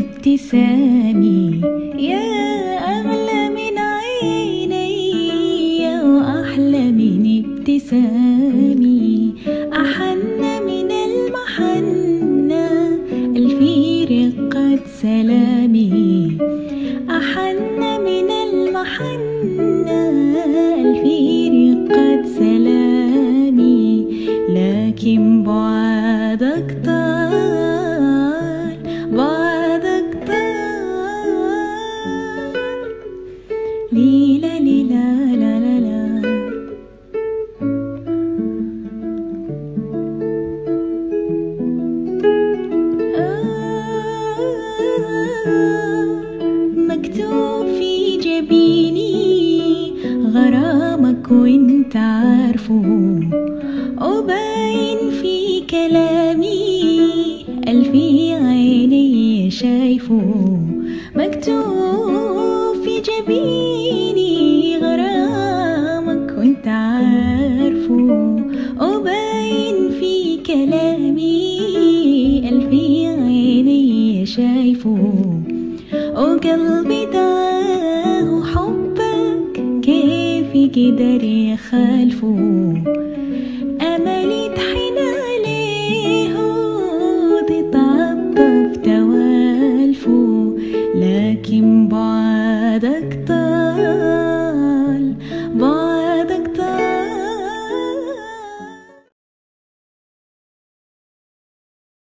ابتسامي يا أغلى من عيني وأحلى من ابتسامي أحن من المحنة الفي رقة سلامي أحن من المحنة الفي رقة سلامي لكن بعدك طال بعدك طال ليلى ليلى لا لا لا مكتوب في جبيني غرامك وانت عارفه وباين في كلامي ألفي عيني شايفه مكتوب في جبيني غرامك وانت عارفه وباين في كلامي ألفي عيني شايفه وقلبي داه حبك كيف يقدر يخالفه